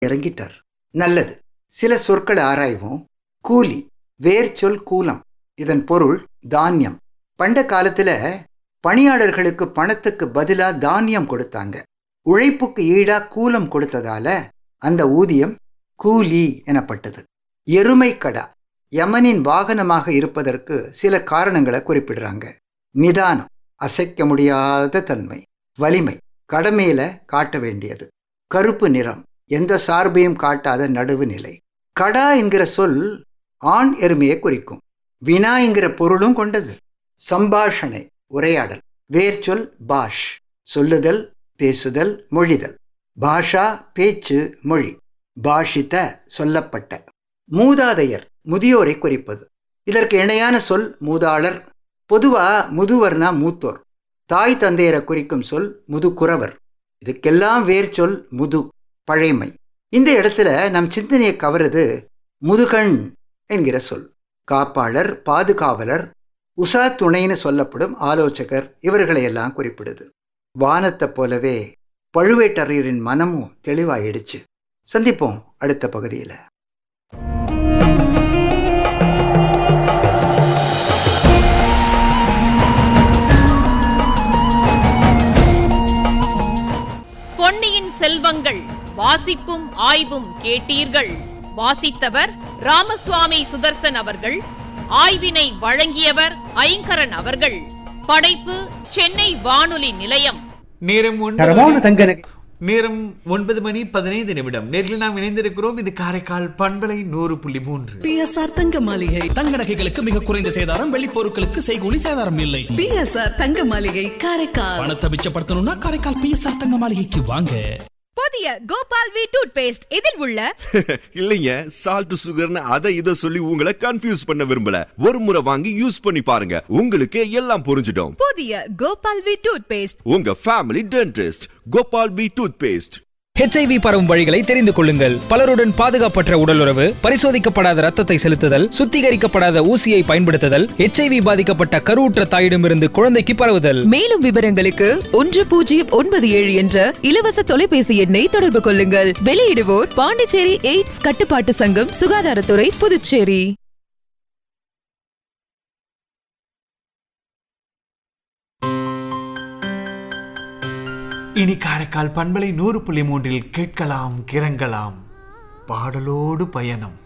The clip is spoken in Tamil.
இறங்கிட்டார் நல்லது சில சொற்களை ஆராய்வோம் கூலி வேர் சொல் கூலம் இதன் பொருள் தானியம் பண்ட காலத்துல பணியாளர்களுக்கு பணத்துக்கு பதிலா தானியம் கொடுத்தாங்க உழைப்புக்கு ஈடா கூலம் கொடுத்ததால அந்த ஊதியம் கூலி எனப்பட்டது எருமைக்கடா யமனின் வாகனமாக இருப்பதற்கு சில காரணங்களை குறிப்பிடுறாங்க நிதானம் அசைக்க முடியாத தன்மை வலிமை கடமையில காட்ட வேண்டியது கருப்பு நிறம் எந்த சார்பையும் காட்டாத நடுவு நிலை கடா என்கிற சொல் ஆண் எருமையை குறிக்கும் வினா என்கிற பொருளும் கொண்டது சம்பாஷணை உரையாடல் வேர்ச்சொல் பாஷ் சொல்லுதல் பேசுதல் மொழிதல் பாஷா பேச்சு மொழி பாஷித சொல்லப்பட்ட மூதாதையர் முதியோரை குறிப்பது இதற்கு இணையான சொல் மூதாளர் பொதுவா முதுவர்னா மூத்தோர் தாய் தந்தையரை குறிக்கும் சொல் முதுகுறவர் இதுக்கெல்லாம் வேர் சொல் முது பழைமை இந்த இடத்துல நம் சிந்தனையை கவருது முதுகண் என்கிற சொல் காப்பாளர் பாதுகாவலர் உஷா துணைன்னு சொல்லப்படும் ஆலோசகர் இவர்களையெல்லாம் குறிப்பிடுது வானத்தை போலவே பழுவேட்டரையரின் மனமும் தெளிவாயிடுச்சு சந்திப்போம் அடுத்த பகுதியில் பொன்னியின் செல்வங்கள் வாசிப்பும் ஆய்வும் கேட்டீர்கள் வாசித்தவர் ராமசுவாமி சுதர்சன் அவர்கள் ஆய்வினை வழங்கியவர் ஐங்கரன் அவர்கள் படைப்பு சென்னை வானொலி நிலையம் நேரம் ஒன்பது தரமான மணி- தங்க நகை நேரம் ஒன்பது மணி பதினைந்து நிமிடம் நேரில் நாம் இணைந்திருக்கிறோம் இது காரைக்கால் பண்பலை நூறு புள்ளி மூன்று பிஎஸ்ஆர் தங்க மாளிகை தங்க நகைகளுக்கு மிக குறைந்த சேதாரம் வெள்ளி பொருட்களுக்கு செய்கூலி சேதாரம் இல்லை பிஎஸ்ஆர் தங்க மாளிகை காரைக்கால் பணத்தை மிச்சப்படுத்தணும்னா காரைக்கால் பிஎஸ்ஆர் தங்க மாளிகைக்கு வாங்க புதிய கோபால் வி டூத் பேஸ்ட் இதில் உள்ள இல்லைங்க சால்ட் சுகர்னு அதை இதை சொல்லி உங்களை கன்ஃபியூஸ் பண்ண விரும்பல ஒரு முறை வாங்கி யூஸ் பண்ணி பாருங்க உங்களுக்கு எல்லாம் புரிஞ்சிடும் புதிய கோபால் வி டூத் பேஸ்ட் உங்க family dentist Gopal P toothpaste HIV பரவும் வழிகளை தெரிந்து கொள்ளுங்கள் பலருடன் பாதுகாப்பற்ற உடலுறவு பரிசோதிக்கப்படாத ரத்தத்தை செலுத்துதல் சுத்திகரிக்கப்படாத ஊசியை பயன்படுத்துதல் ஹெச்ஐவி பாதிக்கப்பட்ட கருவுற்ற தாயிடமிருந்து குழந்தைக்கு பரவுதல் மேலும் விவரங்களுக்கு ஒன்று பூஜ்ஜியம் ஒன்பது ஏழு என்ற இலவச தொலைபேசி எண்ணை தொடர்பு கொள்ளுங்கள் வெளியிடுவோர் பாண்டிச்சேரி எய்ட்ஸ் கட்டுப்பாட்டு சங்கம் சுகாதாரத்துறை புதுச்சேரி இனி காரைக்கால் பண்பலை நூறு புள்ளி மூன்றில் கேட்கலாம் கிறங்கலாம் பாடலோடு பயணம்